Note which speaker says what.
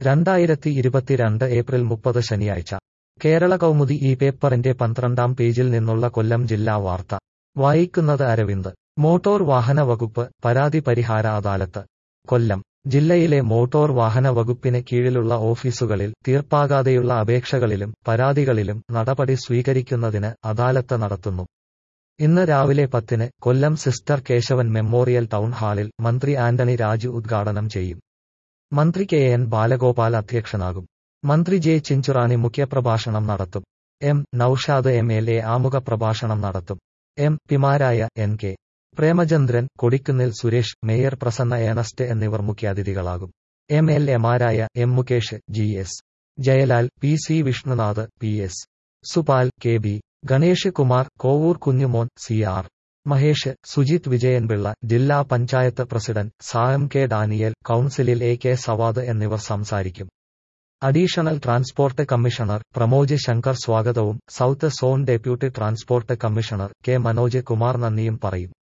Speaker 1: രണ്ടായിരത്തി ഇരുപത്തിരണ്ട് ഏപ്രിൽ മുപ്പത് ശനിയാഴ്ച കേരള കൗമുദി ഈ പേപ്പറിന്റെ പന്ത്രണ്ടാം പേജിൽ നിന്നുള്ള കൊല്ലം ജില്ലാ വാർത്ത വായിക്കുന്നത് അരവിന്ദ് മോട്ടോർ വാഹന വകുപ്പ് പരാതി പരിഹാര അദാലത്ത് കൊല്ലം ജില്ലയിലെ മോട്ടോർ വാഹന വകുപ്പിന് കീഴിലുള്ള ഓഫീസുകളിൽ തീർപ്പാകാതെയുള്ള അപേക്ഷകളിലും പരാതികളിലും നടപടി സ്വീകരിക്കുന്നതിന് അദാലത്ത് നടത്തുന്നു ഇന്ന് രാവിലെ പത്തിന് Kollam sister Keshavan memorial town ഹാളിൽ മന്ത്രി ആന്റണി രാജു ഉദ്ഘാടനം ചെയ്യും മന്ത്രി കെ എൻ ബാലഗോപാൽ അധ്യക്ഷനാകും മന്ത്രി ജെ ചിഞ്ചുറാണി മുഖ്യപ്രഭാഷണം നടത്തും M Noushad M L A ആമുഖ പ്രഭാഷണം നടത്തും എം പിമാരായ N K Premachandran Kodikunnil Suresh mayor Prasanna Ernest എന്നിവർ മുഖ്യാതിഥികളാകും എം എൽ എമാരായ M Mukesh G S Jayalal P C Vishnunath P S Supal K B Ganesh Kumar Kovoor Kunjumon C R Mahesh Sujith Vijayanpillai ജില്ലാ പഞ്ചായത്ത് പ്രസിഡന്റ് സായം കെ ഡാനിയൽ കൌൺസിലിൽ എ കെ സവാദ് എന്നിവർ സംസാരിക്കും additional transport commissioner Pramoj Shankar സ്വാഗതവും south zone deputy transport commissioner K Manoj Kumar നന്ദിയും പറയും